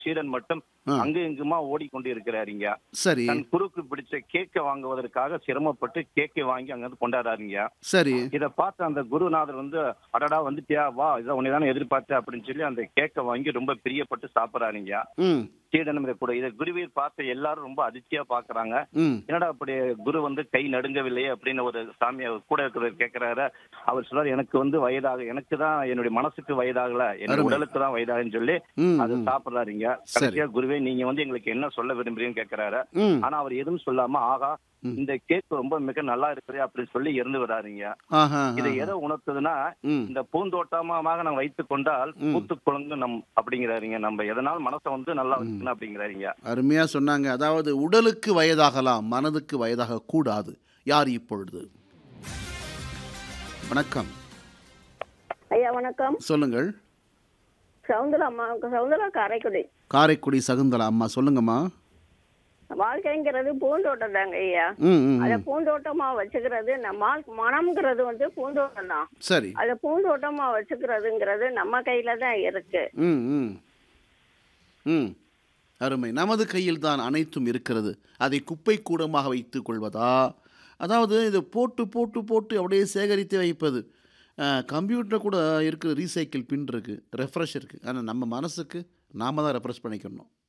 சீடன் மட்டும் ஆ. அங்கு இங்குமா ஓடிக்கொண்டு இருக்கிறாருங்க சரி தன் குருக்கு பிடிச்ச கேக்கை வாங்குவதற்காக சிரமப்பட்டு கேக்கை வாங்கி அங்க இருந்து கொண்டாடுறாருங்க சரி இத பார்த்து அந்த குருநாதர் வந்து அடடா வந்துட்டியா வா இதை உன்னை தானே எதிர்பார்த்தேன் அப்படின்னு சொல்லி அந்த கேக்கை வாங்கி ரொம்ப பிரியப்பட்டு சாப்பிடுறாருங்க ம் சீடனும் இதை கூட இதை குருவீர் பார்த்து எல்லாரும் ரொம்ப அதிர்ச்சியா பாக்குறாங்க ம் என்னடா அப்படி குரு வந்து கை நடுங்கவில்லையே அப்படின்னு ஒரு சாமி அவர் கூட இருக்கிறவர் கேட்கிறாரு அவர் சொல்றாரு எனக்கு வந்து வயதாக எனக்கு தான் என்னுடைய மனசுக்கு வயதாகல என்னுடைய அருமை. உடலுக்கு தான் வயதாகுன்னு சொல்லி ம், அதை ம். சாப்பிடுறாருங்க சரி. கடைசியா குருவே நீங்க வந்து எங்களுக்கு என்ன சொல்ல விரும்புறீங்கன்னு கேட்கிறாரு ம் ஆனா அவர் எதுவும் சொல்லாம ஆகா ம். இந்த கேக் ரொம்ப மிக நல்லா இருக்குது அப்படின்னு சொல்லி இருந்து வராருங்க ஆஹா இதை ஆஹா. எதை உணர்த்துதுன்னா ம் இந்த பூந்தோட்டமாக நாம் வைத்துக் கொண்டால் ம். பூத்து குழங்கு நம் அப்படிங்கிறாருங்க நம்ம எதனால் மனசை வந்து நல்லா வச்சுக்கணும் அப்படிங்கிறாருங்க அருமையா சொன்னாங்க அதாவது உடலுக்கு வயதாகலாம் மனதுக்கு வயதாக கூடாது யார் இப்பொழுது வணக்கம் ஐயா வணக்கம் சொல்லுங்கள் சவுந்தரா அம்மா சவுந்தரா காரைக்குடி காரைக்குடி சகுந்தலா அம்மா சொல்லுங்கம்மா வாழ்க்கைங்கிறது பூந்தோட்டம் தாங்க ஐயா ம் ம், அத ம் பூந்தோட்டமா வச்சுக்கிறது நம்ம மனம்ங்கிறது வந்து பூந்தோட்டம் தான் சரி அத பூந்தோட்டமா வச்சுக்கிறதுங்கிறது நம்ம கையில தான் இருக்கு ம் ம் ம் அருமை நமது கையில் தான் அனைத்தும் இருக்கிறது அதை குப்பை கூடமாக வைத்துக் கொள்வதா அதாவது இதை போட்டு போட்டு போட்டு அப்படியே சேகரித்து வைப்பது கம்ப்யூட்டர் கூட இருக்குது ரீசைக்கிள் பின் இருக்குது ரெஃப்ரெஷ் இருக்குது ஆனால் நம்ம மனசுக்கு நாம தான் ரெஃப்ரெஷ் பண்ணிக்கணும்